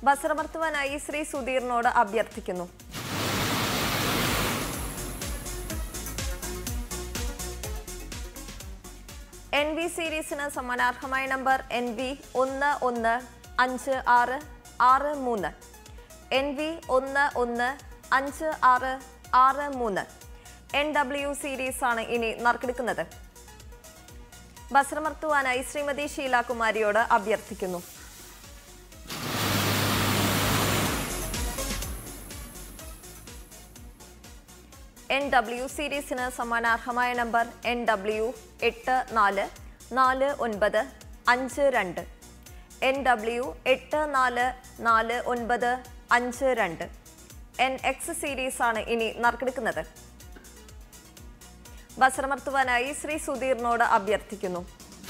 ബസറമർത്തുവാനായി ശ്രീ സുധീറിനോട് അഭ്യർത്ഥിക്കുന്നു N V സീരീസിന് സമ്മാനാർഹമായ നമ്പർ എൻ വി ഒന്ന് ഒന്ന് അഞ്ച് ആറ് ആറ് മൂന്ന് എൻ വി ഒന്ന് ഒന്ന് അഞ്ച് ആറ് ആറ് മൂന്ന് എൻ ഡബ്ല്യു സീരീസ് ആണ് ഇനി നറുക്കെടുക്കുന്നത് ബസ്രമർത്തുവാനായി ശ്രീമതി ഷീലാകുമാരിയോട് അഭ്യർത്ഥിക്കുന്നു എൻ ഡബ്ല്യു സീരീസിന് സമ്മാനാർഹമായ നമ്പർ എൻ ഡബ്ല്യു എട്ട് നാല് നാല് ഒൻപത് അഞ്ച് രണ്ട് എൻ ഡബ്ല്യു എട്ട് നാല് നാല് ഒൻപത് അഞ്ച് രണ്ട് എൻ എക്സ് സീരീസ് ആണ് ഇനി നറുക്കെടുക്കുന്നത് ബസ്രമർത്തുവാനായി ശ്രീ സുധീറിനോട് അഭ്യർത്ഥിക്കുന്നു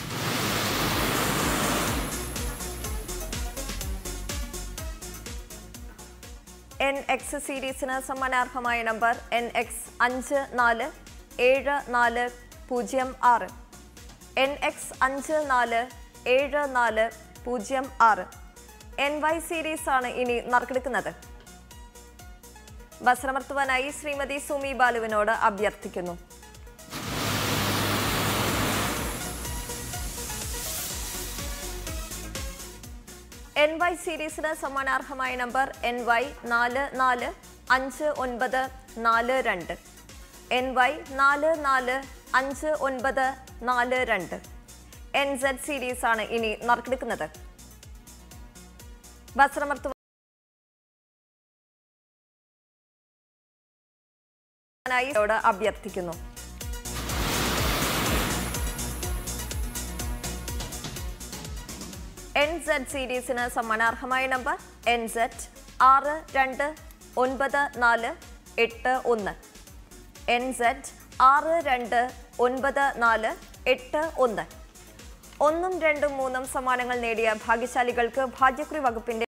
എൻ എക്സ് സീരീസിന് സമ്മാനാർഹമായ നമ്പർ എൻ എക്സ് അഞ്ച് നാല് ഏഴ് നാല് പൂജ്യം ആറ് എൻ എക്സ് അഞ്ച് നാല് ഏഴ് നാല് പൂജ്യം ആറ് എൻ വൈ സീരീസ് ആണ് ഇനി നറുക്കെടുക്കുന്നത് ബസ്രമർത്തുവാനായി ശ്രീമതി സുമി ബാലുവിനോട് അഭ്യർത്ഥിക്കുന്നു എൻ വൈ സീരീസിന് സമ്മാനാർഹമായ നമ്പർ എൻ വൈ നാല് നാല് അഞ്ച് ഒൻപത് നാല് രണ്ട് എൻ വൈ നാല് നാല് അഞ്ച് ഒൻപത് നാല് രണ്ട് എൻ സെഡ് സീരീസ് ആണ് ഇനി നറുക്കെടുക്കുന്നത് ബസ്രമർത്തുവാനായി ോട് അഭ്യർത്ഥിക്കുന്നു എൻ സെഡ് സീരീസിന് സമ്മാനാർഹമായ നമ്പർ എൻ സെഡ് ആറ് രണ്ട് ഒൻപത് നാല് എട്ട് ഒന്ന് എൻ സെഡ് ആറ് രണ്ട് ഒൻപത് നാല് എട്ട് ഒന്ന് ഒന്നും രണ്ടും മൂന്നും സമ്മാനങ്ങൾ നേടിയ ഭാഗ്യശാലികൾക്ക് ഭാഗ്യക്കുറി വകുപ്പിന്റെ